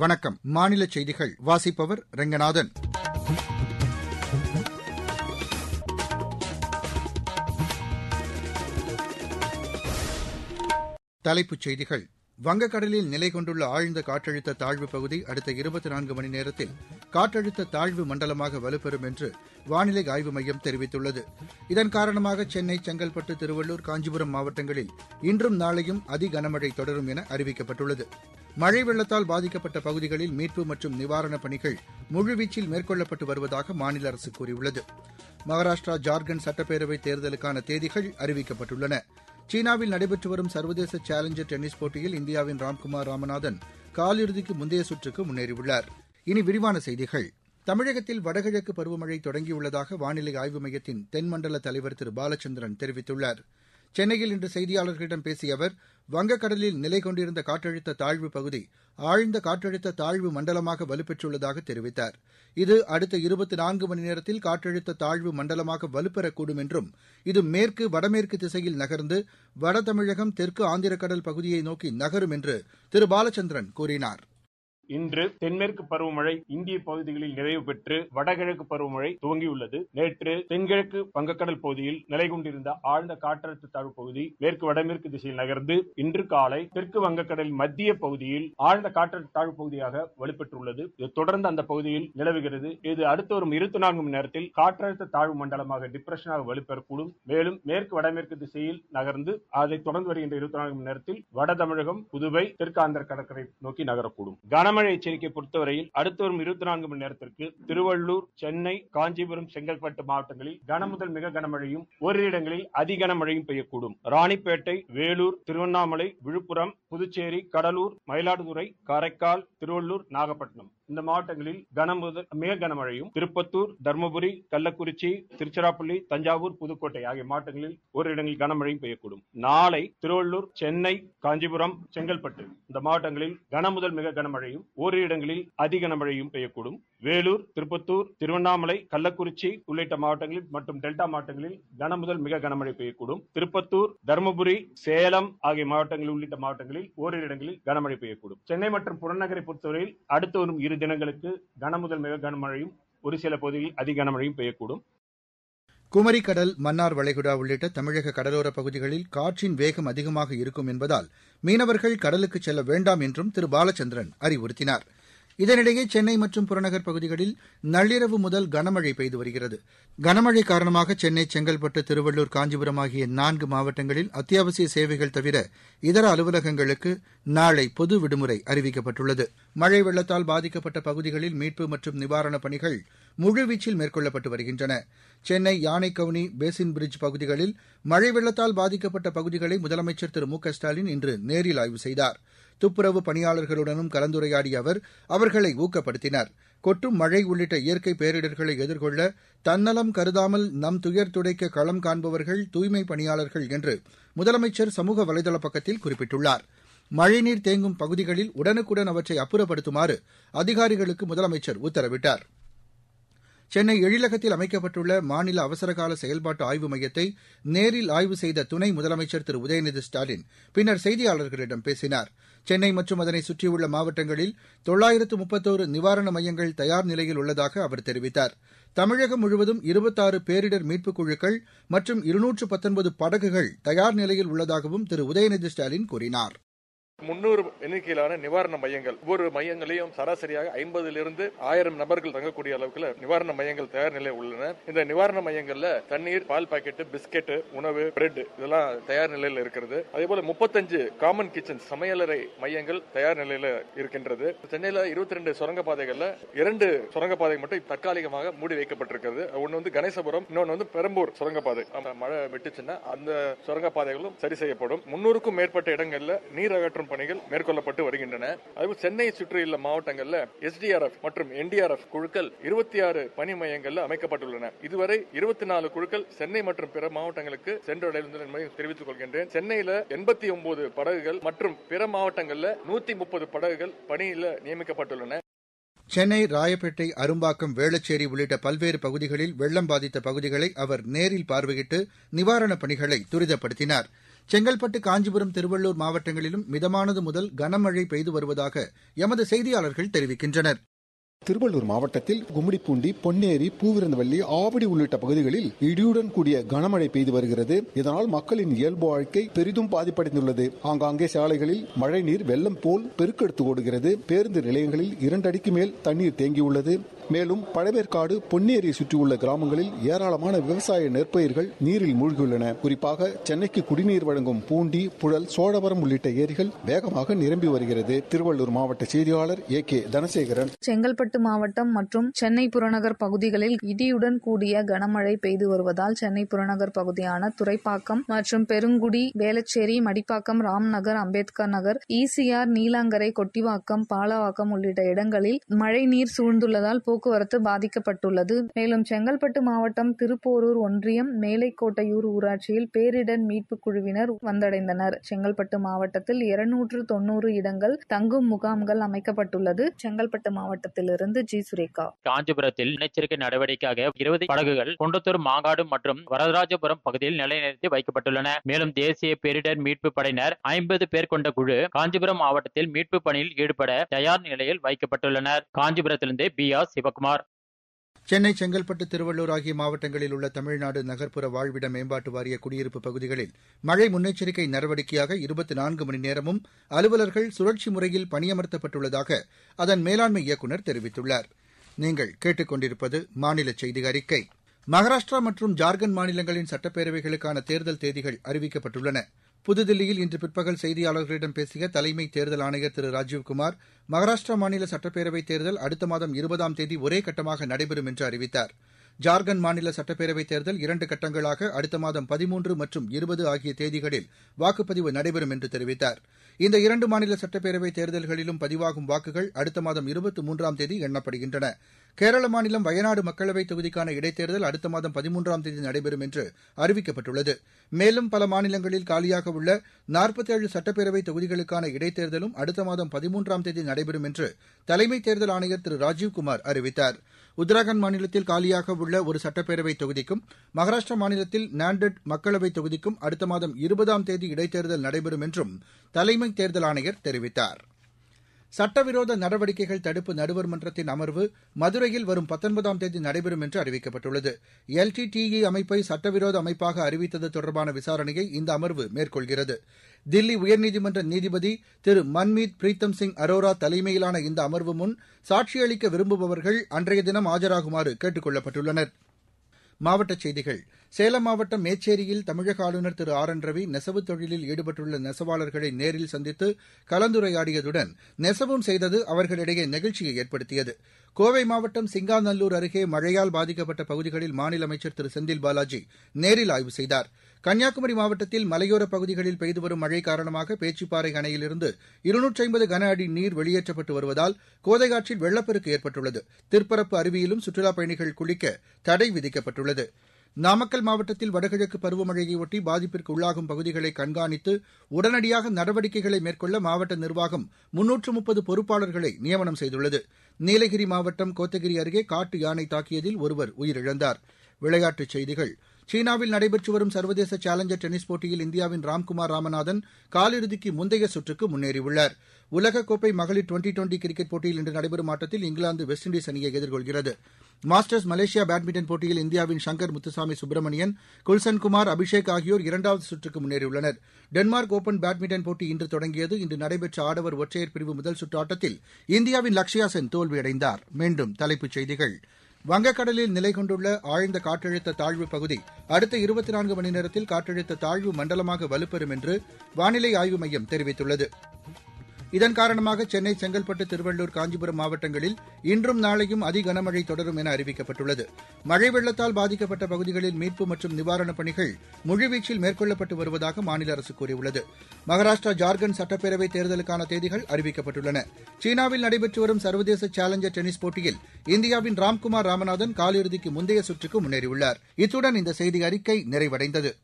வணக்கம் மாநில செய்திகள் வாசிப்பவர் ரெங்கநாதன் தலைப்புச் செய்திகள் வங்கக்கடலில் நிலை கொண்டுள்ள ஆழ்ந்த காற்றழுத்த தாழ்வு பகுதி அடுத்த இருபத்தி நான்கு மணி நேரத்தில் காற்றழுத்த தாழ்வு மண்டலமாக வலுப்பெறும் என்று வானிலை ஆய்வு மையம் தெரிவித்துள்ளது இதன் காரணமாக சென்னை செங்கல்பட்டு திருவள்ளூர் காஞ்சிபுரம் மாவட்டங்களில் இன்றும் நாளையும் அதி கனமழை தொடரும் என அறிவிக்கப்பட்டுள்ளது மழை வெள்ளத்தால் பாதிக்கப்பட்ட பகுதிகளில் மீட்பு மற்றும் நிவாரணப் பணிகள் முழுவீச்சில் மேற்கொள்ளப்பட்டு வருவதாக மாநில அரசு கூறியுள்ளது மகாராஷ்டிரா ஜார்க்கண்ட் சட்டப்பேரவைத் தேர்தலுக்கான தேதிகள் அறிவிக்கப்பட்டுள்ளன சீனாவில் நடைபெற்று வரும் சர்வதேச சேலஞ்சர் டென்னிஸ் போட்டியில் இந்தியாவின் ராம்குமார் ராமநாதன் காலிறுதிக்கு முந்தைய சுற்றுக்கு முன்னேறியுள்ளார் இனி விரிவான செய்திகள் தமிழகத்தில் வடகிழக்கு பருவமழை தொடங்கியுள்ளதாக வானிலை ஆய்வு மையத்தின் தென்மண்டல தலைவர் திரு பாலச்சந்திரன் தெரிவித்துள்ளார் சென்னையில் இன்று செய்தியாளர்களிடம் பேசிய அவர் வங்கக்கடலில் நிலை கொண்டிருந்த காற்றழுத்த தாழ்வு பகுதி ஆழ்ந்த காற்றழுத்த தாழ்வு மண்டலமாக வலுப்பெற்றுள்ளதாக தெரிவித்தார் இது அடுத்த இருபத்தி நான்கு மணி நேரத்தில் காற்றழுத்த தாழ்வு மண்டலமாக வலுப்பெறக்கூடும் என்றும் இது மேற்கு வடமேற்கு திசையில் நகர்ந்து வட தமிழகம் தெற்கு ஆந்திரக்கடல் பகுதியை நோக்கி நகரும் என்று திரு பாலச்சந்திரன் கூறினார் இன்று தென்மேற்கு பருவமழை இந்திய பகுதிகளில் நிறைவு பெற்று வடகிழக்கு பருவமழை துவங்கியுள்ளது நேற்று தென்கிழக்கு வங்கக்கடல் பகுதியில் நிலை கொண்டிருந்த ஆழ்ந்த காற்றழுத்த தாழ்வு பகுதி மேற்கு வடமேற்கு திசையில் நகர்ந்து இன்று காலை தெற்கு வங்கக்கடலின் மத்திய பகுதியில் ஆழ்ந்த காற்றழுத்த தாழ்வு பகுதியாக வலுப்பெற்றுள்ளது இது தொடர்ந்து அந்த பகுதியில் நிலவுகிறது இது அடுத்து வரும் இருபத்தி நான்கு மணி நேரத்தில் காற்றழுத்த தாழ்வு மண்டலமாக டிப்ரெஷனாக வலுப்பெறக்கூடும் மேலும் மேற்கு வடமேற்கு திசையில் நகர்ந்து அதை தொடர்ந்து வருகின்ற இருபத்தி நான்கு மணி நேரத்தில் வட தமிழகம் புதுவை தெற்கு ஆந்திர கடற்கரை நோக்கி நகரக்கூடும் கனமழை எச்சரிக்கை பொறுத்தவரையில் அடுத்து வரும் இருபத்தி நான்கு மணி நேரத்திற்கு திருவள்ளூர் சென்னை காஞ்சிபுரம் செங்கல்பட்டு மாவட்டங்களில் கனமுதல் மிக கனமழையும் ஓரிரு இடங்களில் அதி கனமழையும் பெய்யக்கூடும் ராணிப்பேட்டை வேலூர் திருவண்ணாமலை விழுப்புரம் புதுச்சேரி கடலூர் மயிலாடுதுறை காரைக்கால் திருவள்ளூர் நாகப்பட்டினம் இந்த மாவட்டங்களில் கனமுதல் மிக கனமழையும் திருப்பத்தூர் தருமபுரி கள்ளக்குறிச்சி திருச்சிராப்பள்ளி தஞ்சாவூர் புதுக்கோட்டை ஆகிய மாவட்டங்களில் ஒரு இடங்களில் கனமழையும் பெய்யக்கூடும் நாளை திருவள்ளூர் சென்னை காஞ்சிபுரம் செங்கல்பட்டு இந்த மாவட்டங்களில் கனமுதல் மிக கனமழையும் ஓரிரு இடங்களில் அதி கனமழையும் பெய்யக்கூடும் வேலூர் திருப்பத்தூர் திருவண்ணாமலை கள்ளக்குறிச்சி உள்ளிட்ட மாவட்டங்களில் மற்றும் டெல்டா மாவட்டங்களில் கனமுதல் மிக கனமழை பெய்யக்கூடும் திருப்பத்தூர் தருமபுரி சேலம் ஆகிய மாவட்டங்களில் உள்ளிட்ட மாவட்டங்களில் ஓரிரு இடங்களில் கனமழை பெய்யக்கூடும் சென்னை மற்றும் புறநகரை பொறுத்தவரையில் அடுத்து வரும் இரு தினங்களுக்கு கனமுதல் மிக கனமழையும் ஒரு சில பகுதிகளில் அதி கனமழையும் பெய்யக்கூடும் குமரிக்கடல் மன்னார் வளைகுடா உள்ளிட்ட தமிழக கடலோரப் பகுதிகளில் காற்றின் வேகம் அதிகமாக இருக்கும் என்பதால் மீனவர்கள் கடலுக்கு செல்ல வேண்டாம் என்றும் திரு பாலச்சந்திரன் அறிவுறுத்தினார் இதனிடையே சென்னை மற்றும் புறநகர் பகுதிகளில் நள்ளிரவு முதல் கனமழை பெய்து வருகிறது கனமழை காரணமாக சென்னை செங்கல்பட்டு திருவள்ளூர் காஞ்சிபுரம் ஆகிய நான்கு மாவட்டங்களில் அத்தியாவசிய சேவைகள் தவிர இதர அலுவலகங்களுக்கு நாளை பொது விடுமுறை அறிவிக்கப்பட்டுள்ளது மழை வெள்ளத்தால் பாதிக்கப்பட்ட பகுதிகளில் மீட்பு மற்றும் நிவாரணப் பணிகள் முழுவீச்சில் மேற்கொள்ளப்பட்டு வருகின்றன சென்னை யானைக்கவுனி பேசின் பிரிட்ஜ் பகுதிகளில் மழை வெள்ளத்தால் பாதிக்கப்பட்ட பகுதிகளை முதலமைச்சர் திரு மு க ஸ்டாலின் இன்று நேரில் ஆய்வு செய்தார் துப்புரவு பணியாளர்களுடனும் கலந்துரையாடிய அவர் அவர்களை ஊக்கப்படுத்தினார் கொட்டும் மழை உள்ளிட்ட இயற்கை பேரிடர்களை எதிர்கொள்ள தன்னலம் கருதாமல் நம் துயர் துடைக்க களம் காண்பவர்கள் தூய்மை பணியாளர்கள் என்று முதலமைச்சர் சமூக வலைதள பக்கத்தில் குறிப்பிட்டுள்ளார் மழைநீர் தேங்கும் பகுதிகளில் உடனுக்குடன் அவற்றை அப்புறப்படுத்துமாறு அதிகாரிகளுக்கு முதலமைச்சர் உத்தரவிட்டார் சென்னை எழிலகத்தில் அமைக்கப்பட்டுள்ள மாநில அவசரகால செயல்பாட்டு ஆய்வு மையத்தை நேரில் ஆய்வு செய்த துணை முதலமைச்சர் திரு உதயநிதி ஸ்டாலின் பின்னர் செய்தியாளர்களிடம் பேசினார் சென்னை மற்றும் அதனை சுற்றியுள்ள மாவட்டங்களில் தொள்ளாயிரத்து முப்பத்தோரு நிவாரண மையங்கள் தயார் நிலையில் உள்ளதாக அவர் தெரிவித்தார் தமிழகம் முழுவதும் இருபத்தாறு பேரிடர் மீட்புக் குழுக்கள் மற்றும் இருநூற்று பத்தொன்பது படகுகள் தயார் நிலையில் உள்ளதாகவும் திரு உதயநிதி ஸ்டாலின் கூறினார் முன்னூறு எண்ணிக்கையிலான நிவாரண மையங்கள் ஒவ்வொரு மையங்களையும் சராசரியாக ஐம்பதிலிருந்து ஆயிரம் நபர்கள் தங்கக்கூடிய அளவுக்கு நிவாரண மையங்கள் தயார் நிலையில் உள்ளன இந்த நிவாரண மையங்கள்ல தண்ணீர் பால் பாக்கெட் பிஸ்கெட் உணவு பிரெட் இதெல்லாம் தயார் நிலையில் இருக்கிறது அதே போல முப்பத்தஞ்சு காமன் கிச்சன் சமையலறை மையங்கள் தயார் நிலையில இருக்கின்றது சென்னையில இருபத்தி ரெண்டு சுரங்கப்பாதைகள்ல இரண்டு சுரங்கப்பாதை மட்டும் தற்காலிகமாக மூடி வைக்கப்பட்டிருக்கிறது ஒன்னு வந்து கணேசபுரம் இன்னொன்னு வந்து பெரம்பூர் சுரங்கப்பாதை மழை விட்டுச்சுன்னா அந்த சுரங்கப்பாதைகளும் சரி செய்யப்படும் முன்னூறுக்கும் மேற்பட்ட இடங்கள்ல நீர் அகற்றும் பணிகள் மேற்கொள்ளப்பட்டு வருகின்றன அதுவும் சென்னையை சுற்றியுள்ள மாவட்டங்கள்ல எஸ்டிஆர்எஃப் மற்றும் என்டிஆர்எஃப் குழுக்கள் இருபத்தி ஆறு பணி மையங்கள்ல அமைக்கப்பட்டுள்ளன இதுவரை இருபத்தி நாலு குழுக்கள் சென்னை மற்றும் பிற மாவட்டங்களுக்கு சென்றடைந்துள்ளன என்பதை தெரிவித்துக் கொள்கின்றேன் சென்னையில எண்பத்தி ஒன்பது படகுகள் மற்றும் பிற மாவட்டங்கள்ல நூத்தி முப்பது படகுகள் பணியில நியமிக்கப்பட்டுள்ளன சென்னை ராயப்பேட்டை அரும்பாக்கம் வேளச்சேரி உள்ளிட்ட பல்வேறு பகுதிகளில் வெள்ளம் பாதித்த பகுதிகளை அவர் நேரில் பார்வையிட்டு நிவாரணப் பணிகளை துரிதப்படுத்தினார் செங்கல்பட்டு காஞ்சிபுரம் திருவள்ளூர் மாவட்டங்களிலும் மிதமானது முதல் கனமழை பெய்து வருவதாக எமது செய்தியாளர்கள் தெரிவிக்கின்றனர் திருவள்ளூர் மாவட்டத்தில் கும்மிடிப்பூண்டி பொன்னேரி பூவிருந்தவல்லி ஆவடி உள்ளிட்ட பகுதிகளில் இடியுடன் கூடிய கனமழை பெய்து வருகிறது இதனால் மக்களின் இயல்பு வாழ்க்கை பெரிதும் பாதிப்படைந்துள்ளது ஆங்காங்கே சாலைகளில் மழைநீர் வெள்ளம் போல் பெருக்கெடுத்து ஓடுகிறது பேருந்து நிலையங்களில் இரண்டு அடிக்கு மேல் தண்ணீர் தேங்கியுள்ளது மேலும் பழவேற்காடு பொன்னேரியை சுற்றியுள்ள கிராமங்களில் ஏராளமான விவசாய நெற்பயிர்கள் நீரில் மூழ்கியுள்ளன குறிப்பாக சென்னைக்கு குடிநீர் வழங்கும் பூண்டி புழல் சோழவரம் உள்ளிட்ட ஏரிகள் வேகமாக நிரம்பி வருகிறது திருவள்ளூர் மாவட்ட செய்தியாளர் ஏ கே தனசேகரன் செங்கல்பட்டு மாவட்டம் மற்றும் சென்னை புறநகர் பகுதிகளில் இடியுடன் கூடிய கனமழை பெய்து வருவதால் சென்னை புறநகர் பகுதியான துறைப்பாக்கம் மற்றும் பெருங்குடி வேளச்சேரி மடிப்பாக்கம் ராம்நகர் அம்பேத்கர் நகர் ஈசிஆர் நீலாங்கரை கொட்டிவாக்கம் பாலவாக்கம் உள்ளிட்ட இடங்களில் மழை நீர் சூழ்ந்துள்ளதால் போக்குவரத்து பாதிக்கப்பட்டுள்ளது மேலும் செங்கல்பட்டு மாவட்டம் திருப்போரூர் ஒன்றியம் மேலைக்கோட்டையூர் ஊராட்சியில் பேரிடர் மீட்பு குழுவினர் வந்தடைந்தனர் செங்கல்பட்டு மாவட்டத்தில் இருநூற்று தொன்னூறு இடங்கள் தங்கும் முகாம்கள் அமைக்கப்பட்டுள்ளது செங்கல்பட்டு மாவட்டத்திலிருந்து ஜி சுரேகா காஞ்சிபுரத்தில் முன்னெச்சரிக்கை நடவடிக்கையாக இருபது படகுகள் குண்டத்தூர் மாங்காடு மற்றும் வரதராஜபுரம் பகுதியில் நிலைநிறுத்தி வைக்கப்பட்டுள்ளன மேலும் தேசிய பேரிடர் மீட்பு படையினர் ஐம்பது பேர் கொண்ட குழு காஞ்சிபுரம் மாவட்டத்தில் மீட்பு பணியில் ஈடுபட தயார் நிலையில் வைக்கப்பட்டுள்ளனர் காஞ்சிபுரத்திலிருந்து பி ஆர் சிவகுமார் சென்னை செங்கல்பட்டு திருவள்ளூர் ஆகிய மாவட்டங்களில் உள்ள தமிழ்நாடு நகர்ப்புற வாழ்விட மேம்பாட்டு வாரிய குடியிருப்பு பகுதிகளில் மழை முன்னெச்சரிக்கை நடவடிக்கையாக இருபத்தி நான்கு மணி நேரமும் அலுவலர்கள் சுழற்சி முறையில் பணியமர்த்தப்பட்டுள்ளதாக அதன் மேலாண்மை இயக்குநர் தெரிவித்துள்ளார் நீங்கள் கேட்டுக்கொண்டிருப்பது மாநில செய்தி அறிக்கை மகாராஷ்டிரா மற்றும் ஜார்க்கண்ட் மாநிலங்களின் சட்டப்பேரவைகளுக்கான தேர்தல் தேதிகள் அறிவிக்கப்பட்டுள்ளன புதுதில்லியில் இன்று பிற்பகல் செய்தியாளர்களிடம் பேசிய தலைமை தேர்தல் ஆணையர் திரு ராஜீவ்குமார் மகாராஷ்டிரா மாநில சட்டப்பேரவைத் தேர்தல் அடுத்த மாதம் இருபதாம் தேதி ஒரே கட்டமாக நடைபெறும் என்று அறிவித்தார் ஜார்க்கண்ட் மாநில சட்டப்பேரவைத் தேர்தல் இரண்டு கட்டங்களாக அடுத்த மாதம் பதிமூன்று மற்றும் இருபது ஆகிய தேதிகளில் வாக்குப்பதிவு நடைபெறும் என்று தெரிவித்தார் இந்த இரண்டு மாநில சட்டப்பேரவைத் தேர்தல்களிலும் பதிவாகும் வாக்குகள் அடுத்த மாதம் இருபத்தி மூன்றாம் தேதி எண்ணப்படுகின்றன கேரள மாநிலம் வயநாடு மக்களவைத் தொகுதிக்கான இடைத்தேர்தல் அடுத்த மாதம் பதிமூன்றாம் தேதி நடைபெறும் என்று அறிவிக்கப்பட்டுள்ளது மேலும் பல மாநிலங்களில் காலியாக உள்ள நாற்பத்தேழு சட்டப்பேரவை தொகுதிகளுக்கான இடைத்தேர்தலும் அடுத்த மாதம் பதிமூன்றாம் தேதி நடைபெறும் என்று தலைமை தேர்தல் ஆணையர் திரு ராஜீவ்குமார் அறிவித்தார் உத்தராகண்ட் மாநிலத்தில் காலியாக உள்ள ஒரு சட்டப்பேரவை தொகுதிக்கும் மகாராஷ்டிரா மாநிலத்தில் நாண்டட் மக்களவைத் தொகுதிக்கும் அடுத்த மாதம் இருபதாம் தேதி இடைத்தேர்தல் நடைபெறும் என்றும் தலைமை தேர்தல் ஆணையர் தெரிவித்தார் சட்டவிரோத நடவடிக்கைகள் தடுப்பு நடுவர் மன்றத்தின் அமர்வு மதுரையில் வரும் பத்தொன்பதாம் தேதி நடைபெறும் என்று அறிவிக்கப்பட்டுள்ளது எல்டிடிஇ அமைப்பை சட்டவிரோத அமைப்பாக அறிவித்தது தொடர்பான விசாரணையை இந்த அமர்வு மேற்கொள்கிறது தில்லி உயர்நீதிமன்ற நீதிபதி திரு மன்மீத் பிரீத்தம் சிங் அரோரா தலைமையிலான இந்த அமர்வு முன் சாட்சியளிக்க விரும்புபவர்கள் அன்றைய தினம் ஆஜராகுமாறு கேட்டுக் கொள்ளப்பட்டுள்ளனா் மாவட்டச் செய்திகள் சேலம் மாவட்டம் மேச்சேரியில் தமிழக ஆளுநர் திரு ஆர் என் ரவி நெசவு தொழிலில் ஈடுபட்டுள்ள நெசவாளர்களை நேரில் சந்தித்து கலந்துரையாடியதுடன் நெசவும் செய்தது அவர்களிடையே நெகிழ்ச்சியை ஏற்படுத்தியது கோவை மாவட்டம் சிங்காநல்லூர் அருகே மழையால் பாதிக்கப்பட்ட பகுதிகளில் மாநில அமைச்சர் திரு செந்தில் பாலாஜி நேரில் ஆய்வு செய்தார் கன்னியாகுமரி மாவட்டத்தில் மலையோரப் பகுதிகளில் பெய்து வரும் மழை காரணமாக பேச்சிப்பாறை அணையிலிருந்து இருநூற்றி ஐம்பது கன அடி நீர் வெளியேற்றப்பட்டு வருவதால் கோதையாற்றில் வெள்ளப்பெருக்கு ஏற்பட்டுள்ளது திற்பரப்பு அருவியிலும் சுற்றுலாப் பயணிகள் குளிக்க தடை விதிக்கப்பட்டுள்ளது நாமக்கல் மாவட்டத்தில் வடகிழக்கு பருவமழையையொட்டி பாதிப்பிற்கு உள்ளாகும் பகுதிகளை கண்காணித்து உடனடியாக நடவடிக்கைகளை மேற்கொள்ள மாவட்ட நிர்வாகம் முன்னூற்று முப்பது பொறுப்பாளர்களை நியமனம் செய்துள்ளது நீலகிரி மாவட்டம் கோத்தகிரி அருகே காட்டு யானை தாக்கியதில் ஒருவர் உயிரிழந்தார் விளையாட்டுச் செய்திகள் சீனாவில் நடைபெற்று வரும் சர்வதேச சேலஞ்சர் டென்னிஸ் போட்டியில் இந்தியாவின் ராம்குமார் ராமநாதன் காலிறுதிக்கு முந்தைய சுற்றுக்கு முன்னேறியுள்ளார் உலகக்கோப்பை மகளிர் டுவெண்டி டுவெண்டி கிரிக்கெட் போட்டியில் இன்று நடைபெறும் ஆட்டத்தில் இங்கிலாந்து வெஸ்ட் இண்டீஸ் அணியை எதிர்கொள்கிறது மாஸ்டர்ஸ் மலேசியா பேட்மிண்டன் போட்டியில் இந்தியாவின் சங்கர் முத்துசாமி சுப்பிரமணியன் குல்சன் குமார் அபிஷேக் ஆகியோர் இரண்டாவது சுற்றுக்கு முன்னேறியுள்ளனர் டென்மார்க் ஓபன் பேட்மிண்டன் போட்டி இன்று தொடங்கியது இன்று நடைபெற்ற ஆடவர் ஒற்றையர் பிரிவு முதல் சுற்று ஆட்டத்தில் இந்தியாவின் லக்ஷயா சென் தோல்வியடைந்தார் மீண்டும் தலைப்புச் செய்திகள் வங்கக்கடலில் நிலை கொண்டுள்ள ஆழ்ந்த காற்றழுத்த தாழ்வு பகுதி அடுத்த இருபத்தி நான்கு மணி நேரத்தில் காற்றழுத்த தாழ்வு மண்டலமாக வலுப்பெறும் என்று வானிலை ஆய்வு மையம் தெரிவித்துள்ளது இதன் காரணமாக சென்னை செங்கல்பட்டு திருவள்ளூர் காஞ்சிபுரம் மாவட்டங்களில் இன்றும் நாளையும் அதி கனமழை தொடரும் என அறிவிக்கப்பட்டுள்ளது மழை வெள்ளத்தால் பாதிக்கப்பட்ட பகுதிகளில் மீட்பு மற்றும் நிவாரணப் பணிகள் முழுவீச்சில் மேற்கொள்ளப்பட்டு வருவதாக மாநில அரசு கூறியுள்ளது மகாராஷ்டிரா ஜார்க்கண்ட் சட்டப்பேரவை தேர்தலுக்கான தேதிகள் அறிவிக்கப்பட்டுள்ளன சீனாவில் நடைபெற்று வரும் சர்வதேச சேலஞ்சர் டென்னிஸ் போட்டியில் இந்தியாவின் ராம்குமார் ராமநாதன் காலிறுதிக்கு முந்தைய சுற்றுக்கு முன்னேறியுள்ளார் இத்துடன் இந்த செய்தி அறிக்கை நிறைவடைந்தது